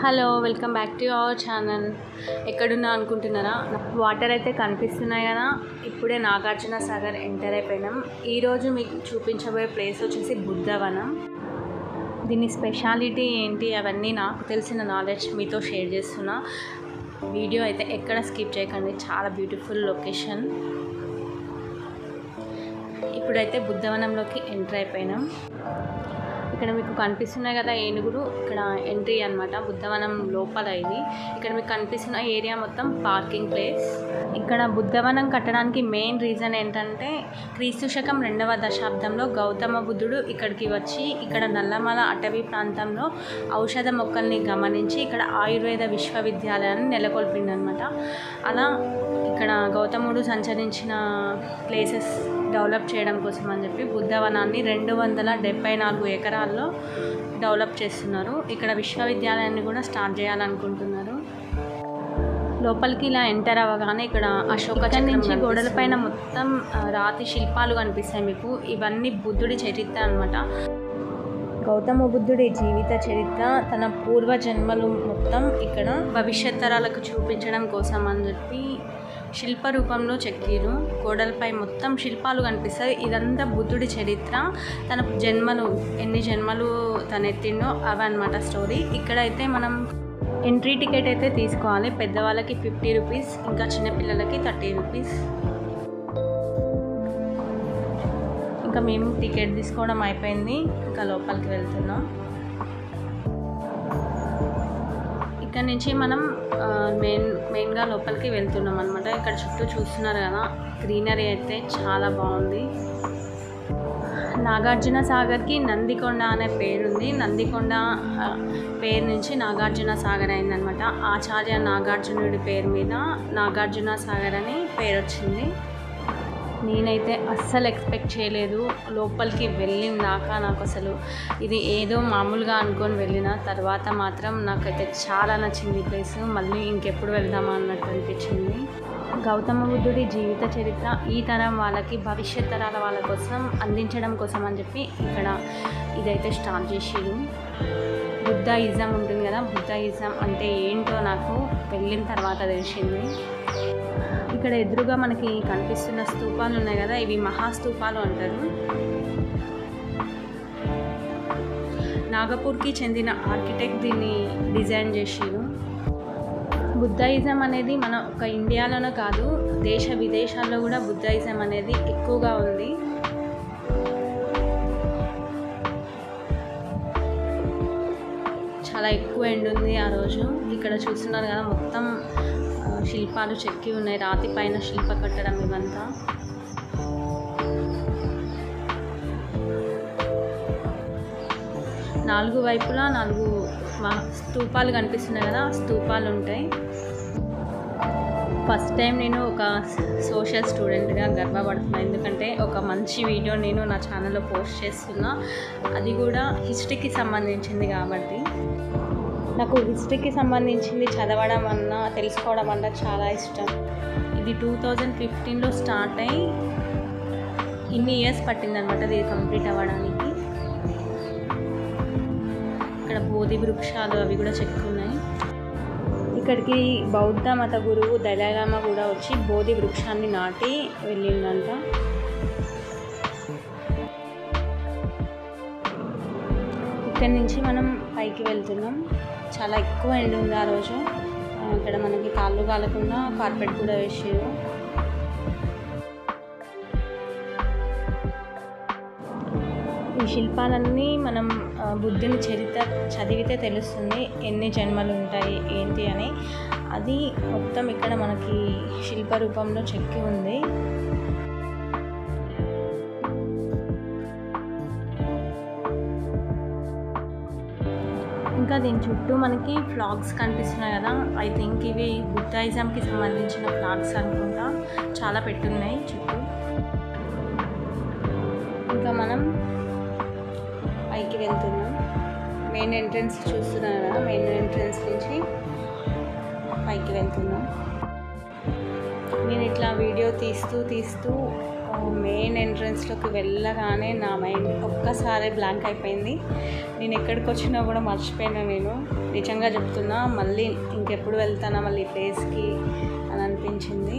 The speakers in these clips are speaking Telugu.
hello welcome back to our channel ఎక్కడున్నా అనుకుంటున్నారా వాటర్ అయితే కనిపిస్తున్నాయి కదా ఇప్పుడే నాగార్జున సాగర్ ఎంటర్ అయిపోయినాం ఈరోజు మీకు చూపించబోయే ప్లేస్ వచ్చేసి బుద్ధవనం దీని స్పెషాలిటీ ఏంటి అవన్నీ నాకు తెలిసిన నాలెడ్జ్ మీతో షేర్ చేస్తున్నా వీడియో అయితే ఎక్కడ స్కిప్ చేయకండి చాలా బ్యూటిఫుల్ లొకేషన్ ఇప్పుడైతే బుద్ధవనంలోకి ఎంటర్ అయిపోయినాం ఇక్కడ మీకు కనిపిస్తున్నాయి కదా ఏనుగులు ఇక్కడ ఎంట్రీ అన్నమాట బుద్ధవనం లోపల ఇది ఇక్కడ మీకు కనిపిస్తున్న ఏరియా మొత్తం పార్కింగ్ ప్లేస్ ఇక్కడ బుద్ధవనం కట్టడానికి మెయిన్ రీజన్ ఏంటంటే క్రీస్తు శకం రెండవ దశాబ్దంలో గౌతమ బుద్ధుడు ఇక్కడికి వచ్చి ఇక్కడ నల్లమల అటవీ ప్రాంతంలో ఔషధ మొక్కల్ని గమనించి ఇక్కడ ఆయుర్వేద విశ్వవిద్యాలయాన్ని నెలకొల్పిండనమాట అలా ఇక్కడ గౌతముడు సంచరించిన ప్లేసెస్ డెవలప్ చేయడం కోసం అని చెప్పి బుద్ధవనాన్ని రెండు వందల డెబ్బై నాలుగు ఎకరాల్లో డెవలప్ చేస్తున్నారు ఇక్కడ విశ్వవిద్యాలయాన్ని కూడా స్టార్ట్ చేయాలనుకుంటున్నారు లోపలికి ఇలా ఎంటర్ అవ్వగానే ఇక్కడ అశోక చక్రం నుంచి గోడలపైన మొత్తం ఆ, రాతి శిల్పాలు కనిపిస్తాయి మీకు ఇవన్నీ బుద్ధుడి చరిత్ర అన్నమాట గౌతమ బుద్ధుడి జీవిత చరిత్ర తన పూర్వ జన్మలు మొత్తం ఇక్కడ భవిష్యత్ తరాలకు చూపించడం కోసం అని చెప్పి శిల్ప రూపంలో చెక్కిరు గోడలపై మొత్తం శిల్పాలు కనిపిస్తాయి ఇదంతా బుద్ధుడి చరిత్ర తన జన్మలు ఎన్ని జన్మలు తను ఎత్తిండో అవన్నమాట స్టోరీ ఇక్కడైతే మనం ఎంట్రీ టికెట్ అయితే తీసుకోవాలి పెద్దవాళ్ళకి ఫిఫ్టీ రూపీస్ ఇంకా చిన్నపిల్లలకి థర్టీ రూపీస్ ఇంకా మేము టికెట్ తీసుకోవడం అయిపోయింది ఇంకా లోపలికి వెళ్తున్నాం ఇక్కడ నుంచి మనం ఆ, మెయిన్ మెయిన్గా లోపలికి వెళ్తున్నాం అనమాట ఇక్కడ చుట్టూ చూస్తున్నారు కదా గ్రీనరీ అయితే చాలా బాగుంది నాగార్జున సాగర్కి నందికొండ అనే పేరుంది నందికొండ ఆ, పేరు నుంచి నాగార్జున సాగర్ అయిందనమాట ఆచార్య నాగార్జునుడి పేరు మీద నాగార్జున సాగర్ అని పేరు వచ్చింది నేనైతే అస్సలు ఎక్స్పెక్ట్ చేయలేదు లోపలికి వెళ్ళిన దాకా నాకు అసలు ఇది ఏదో మామూలుగా అనుకొని వెళ్ళిన తర్వాత మాత్రం నాకైతే చాలా నచ్చింది ఈ ప్లేస్ మళ్ళీ ఇంకెప్పుడు వెళ్దామా అన్నట్టు అనిపించింది గౌతమ బుద్ధుడి జీవిత చరిత్ర ఈ తరం వాళ్ళకి భవిష్యత్ తరాల వాళ్ళ కోసం అందించడం కోసం అని చెప్పి ఇక్కడ ఇదైతే స్టార్ట్ చేసిరు బుద్ధాయిజం ఉంటుంది కదా బుద్ధాయిజం అంటే ఏంటో నాకు వెళ్ళిన తర్వాత తెలిసింది ఇక్కడ ఎదురుగా మనకి కనిపిస్తున్న స్తూపాలు ఉన్నాయి కదా ఇవి మహాస్తూపాలు అంటారు నాగపూర్కి చెందిన ఆర్కిటెక్ట్ దీన్ని డిజైన్ చేసిరు బుద్ధాయిజం అనేది మన ఒక ఇండియాలోనే కాదు దేశ విదేశాల్లో కూడా బుద్ధాయిజం అనేది ఎక్కువగా ఉంది చాలా ఎక్కువ ఎండ్ ఉంది ఆ రోజు ఇక్కడ చూస్తున్నారు కదా మొత్తం ఆ, శిల్పాలు చెక్కి ఉన్నాయి రాతి పైన శిల్ప కట్టడం ఇవంతా నాలుగు వైపులా నాలుగు మ- స్తూపాలు కనిపిస్తున్నాయి కదా ఆ స్తూపాలు ఉంటాయి ఫస్ట్ టైం నేను ఒక సోషల్ స్టూడెంట్గా గర్వపడుతున్నాను ఎందుకంటే ఒక మంచి వీడియో నేను నా ఛానల్లో పోస్ట్ చేస్తున్నా అది కూడా హిస్టరీకి సంబంధించింది కాబట్టి నాకు హిస్టరీకి సంబంధించింది చదవడం అన్నా తెలుసుకోవడం అన్నా చాలా ఇష్టం ఇది టూ థౌజండ్ ఫిఫ్టీన్లో స్టార్ట్ అయ్యి ఇన్ని ఇయర్స్ పట్టిందనమాట ఇది కంప్లీట్ అవ్వడానికి ఇక్కడ బోధి వృక్షాలు అవి కూడా చెక్కున్నాయి ఇక్కడికి బౌద్ధ మత గురువు దళైలామా కూడా వచ్చి బోధి వృక్షాన్ని నాటి వెళ్ళిందంట ఇక్కడి నుంచి మనం పైకి వెళ్తున్నాం చాలా ఎక్కువ ఎండ ఉంది ఆ రోజు ఆ, ఇక్కడ మనకి కాళ్ళు కాలకుండా కార్పెట్ కూడా వేసారు ఈ శిల్పాలన్నీ మనం ఆ, బుద్ధుని చరిత్ర చదివితే తెలుస్తుంది ఎన్ని జన్మలు ఉంటాయి ఏంటి అని అది మొత్తం ఇక్కడ మనకి శిల్ప రూపంలో చెక్కి ఉంది ఇంకా దీని చుట్టూ మనకి ఫ్లాగ్స్ కనిపిస్తున్నాయి కదా ఐ థింక్ ఇవి బుద్ధాయిజంకి సంబంధించిన ఫ్లాగ్స్ అనుకుంటా చాలా పెట్టున్నాయి చుట్టూ ఇంకా మనం పైకి వెళ్తున్నాం మెయిన్ ఎంట్రన్స్ చూస్తున్నాం కదా మెయిన్ ఎంట్రన్స్ నుంచి పైకి వెళ్తున్నాం నేను ఇట్లా వీడియో తీస్తూ తీస్తూ మెయిన్ ఎంట్రన్స్లోకి వెళ్ళగానే నా మైండ్ ఒక్కసారి బ్లాంక్ అయిపోయింది నేను ఎక్కడికి వచ్చినా కూడా మర్చిపోయినా నేను నిజంగా చెప్తున్నా మళ్ళీ ఇంకెప్పుడు వెళ్తానా మళ్ళీ ఈ ప్లేస్కి అని అనిపించింది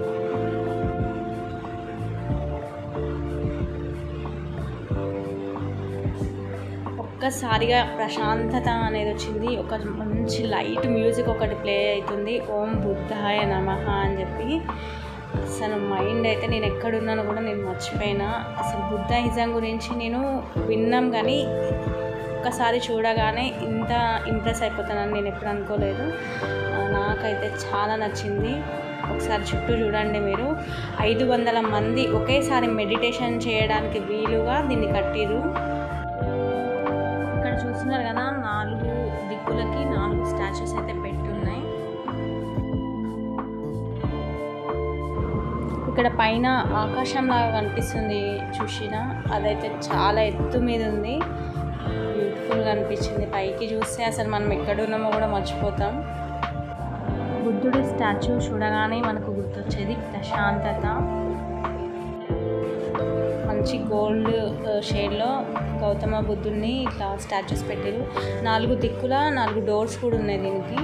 ఒక్కసారిగా ప్రశాంతత అనేది వచ్చింది ఒక మంచి లైట్ మ్యూజిక్ ఒకటి ప్లే అవుతుంది ఓం బుద్ధాయ నమః అని చెప్పి అసలు మైండ్ అయితే నేను ఎక్కడున్నానో కూడా నేను మర్చిపోయినా అసలు బుద్ధాయిజం గురించి నేను విన్నాం కానీ ఒక్కసారి చూడగానే ఇంత ఇంప్రెస్ అయిపోతానని నేను ఎప్పుడు అనుకోలేదు ఆ, నాకైతే చాలా నచ్చింది ఒకసారి చుట్టూ చూడండి మీరు ఐదు వందల మంది ఒకేసారి మెడిటేషన్ చేయడానికి వీలుగా దీన్ని కట్టిరు ఇక్కడ చూస్తున్నారు కదా నాలుగు దిక్కులకి నాలుగు స్టాచ్యూస్ అయితే పెట్టున్నాయి ఇక్కడ పైన ఆకాశం లాగా కనిపిస్తుంది చూసినా అదైతే చాలా ఎత్తు మీద ఉంది బ్యూటిఫుల్గా అనిపించింది పైకి చూస్తే అసలు మనం ఎక్కడున్నామో కూడా మర్చిపోతాం బుద్ధుడి స్టాచ్యూ చూడగానే మనకు గుర్తొచ్చేది ప్రశాంతత మంచి గోల్డ్ షేడ్లో గౌతమ బుద్ధుడిని ఇట్లా స్టాచ్యూస్ పెట్టారు నాలుగు దిక్కుల నాలుగు డోర్స్ కూడా ఉన్నాయి దీనికి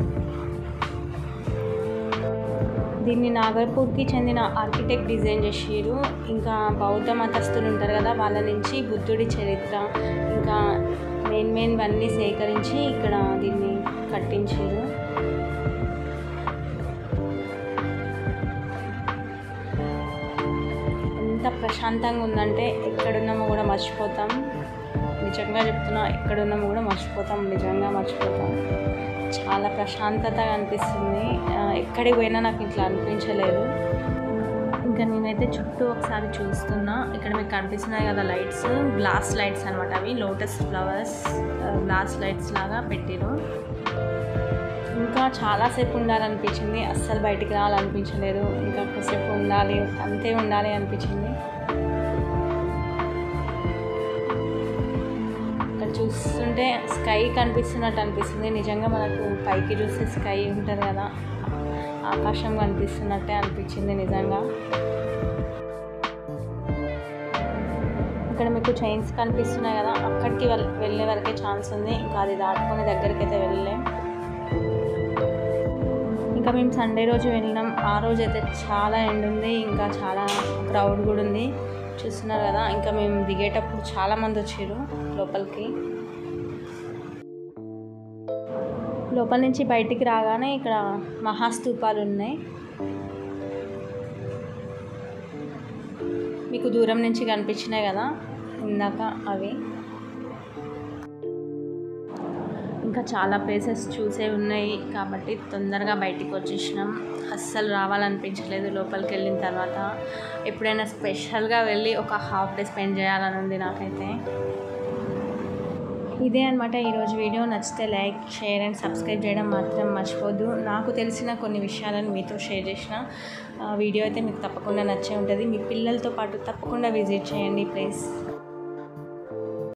దీన్ని నాగర్పూర్కి చెందిన ఆర్కిటెక్ట్ డిజైన్ చేసారు ఇంకా బౌద్ధ మతస్థులు ఉంటారు కదా వాళ్ళ నుంచి బుద్ధుడి చరిత్ర ఇంకా మెయిన్ మెయిన్ అన్నీ సేకరించి ఇక్కడ దీన్ని కట్టించారు ఎంత ప్రశాంతంగా ఉందంటే ఎక్కడున్నామో కూడా మర్చిపోతాం నిజంగా చెప్తున్నా ఎక్కడున్నామో కూడా మర్చిపోతాం నిజంగా మర్చిపోతాం చాలా ప్రశాంతతగా అనిపిస్తుంది ఆ, ఎక్కడికి పోయినా నాకు ఇట్లా అనిపించలేదు ఇంకా నేనైతే చుట్టూ ఒకసారి చూస్తున్నా ఇక్కడ మీకు కనిపిస్తున్నాయి కదా లైట్స్ గ్లాస్ లైట్స్ అనమాట అవి లోటస్ ఫ్లవర్స్ గ్లాస్ లైట్స్ లాగా పెట్టిరు ఇంకా చాలాసేపు ఉండాలనిపించింది అస్సలు బయటికి రావాలనిపించలేదు ఇంకా కాసేపు ఉండాలి అంతే ఉండాలి అనిపించింది ఇక్కడ చూస్తుంటే స్కై కనిపిస్తున్నట్టు అనిపిస్తుంది నిజంగా మనకు పైకి చూస్తే స్కై ఉంటుంది కదా ఆకాశం కనిపిస్తున్నట్టే అనిపించింది నిజంగా ఇక్కడ మీకు చైన్స్ కనిపిస్తున్నాయి కదా అక్కడికి వెళ్- వెళ్ళే వరకే ఛాన్స్ ఉంది ఇంకా అది దాటుకొని దగ్గరికి అయితే వెళ్ళలేం ఇంకా మేము సండే రోజు వెళ్ళినాం ఆ రోజు అయితే చాలా ఎండ్ ఉంది ఇంకా చాలా క్రౌడ్ కూడా ఉంది చూస్తున్నారు కదా ఇంకా మేము దిగేటప్పుడు చాలా మంది వచ్చారు లోపలికి లోపల నుంచి బయటికి రాగానే ఇక్కడ మహాస్తూపాలు ఉన్నాయి మీకు దూరం నుంచి కనిపించినాయి కదా ఇందాక అవి ఇంకా చాలా ప్లేసెస్ చూసే ఉన్నాయి కాబట్టి తొందరగా బయటికి వచ్చేసినాం అస్సలు రావాలనిపించలేదు లోపలికి వెళ్ళిన తర్వాత ఎప్పుడైనా స్పెషల్గా వెళ్ళి ఒక హాఫ్ డే స్పెండ్ చేయాలని ఉంది నాకైతే ఇదే అనమాట ఈరోజు వీడియో నచ్చితే లైక్ షేర్ అండ్ సబ్స్క్రైబ్ చేయడం మాత్రం మర్చిపోద్దు నాకు తెలిసిన కొన్ని విషయాలను మీతో షేర్ చేసిన ఆ వీడియో అయితే మీకు తప్పకుండా నచ్చే ఉంటుంది మీ పిల్లలతో పాటు తప్పకుండా విజిట్ చేయండి ప్లీజ్